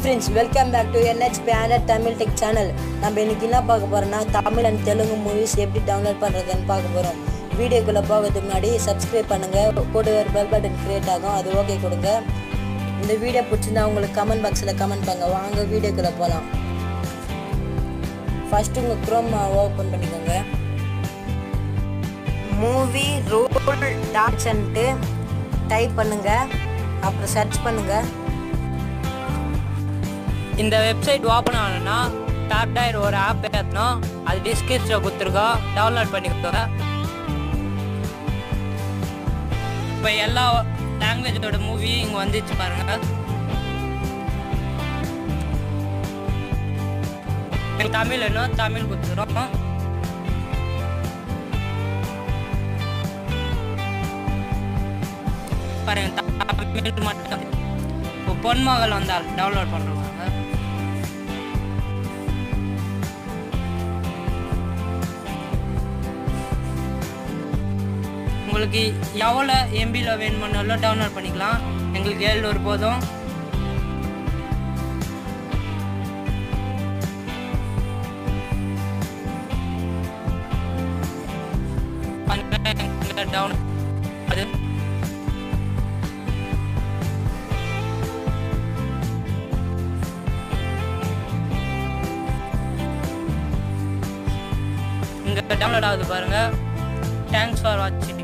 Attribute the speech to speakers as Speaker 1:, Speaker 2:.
Speaker 1: friends welcome back to NH banner Tamil tech channel நம்ம இன்னைக்கு என்ன பார்க்க போறோம்னா தமிழ் அண்ட் தெலுங்கு மூவிஸ் எப்படி டவுன்லோட் பண்ணுறதுன்னு பார்க்க போகிறோம் வீடியோக்குள்ளே போகிறதுக்கு முன்னாடி சப்ஸ்கிரைப் பண்ணுங்கள் கூட ஒரு பெல் பட்டன் கிரியேட் ஆகும் அது ஓகே கொடுங்க இந்த வீடியோ பிடிச்சிருந்தா உங்களுக்கு கமெண்ட் பாக்ஸில் கமெண்ட் பண்ணுங்க வாங்க வீடியோக்குள்ளே போகலாம் ஃபஸ்ட்டு உங்கள் க்ரோம் ஓப்பன் பண்ணிக்கோங்க மூவி ரோல் டாட்ஸ்ன்ட்டு டைப் பண்ணுங்க அப்புறம் சர்ச் பண்ணுங்க
Speaker 2: இந்த வெப்சைட் ஓப்பன் ஆகணும்னா டாப்டைர் ஒரு ஆப் ஏற்றணும் அது டிஸ்கிரிப்ஷனில் கொடுத்துருக்கோம் டவுன்லோட் பண்ணிக்கோங்க இப்போ எல்லா லாங்குவேஜோட மூவி இங்கே வந்துச்சு பாருங்க எனக்கு தமிழ் வேணும் தமிழ் கொடுத்துரும் பாருங்க தமிழ் மட்டும் இப்போ பொன்மகள் வந்தால் டவுன்லோட் பண்ணுறாங்க உங்களுக்கு எவ்வளோ எம்பியில் வேணுமானாலும் டவுன்லோட் பண்ணிக்கலாம் எங்களுக்கு ஏழ்நூறு போதும் டவுன் அது இங்கே டவுன்லோட் ஆகுது பாருங்க தேங்க்ஸ் ஃபார் வாட்சிங்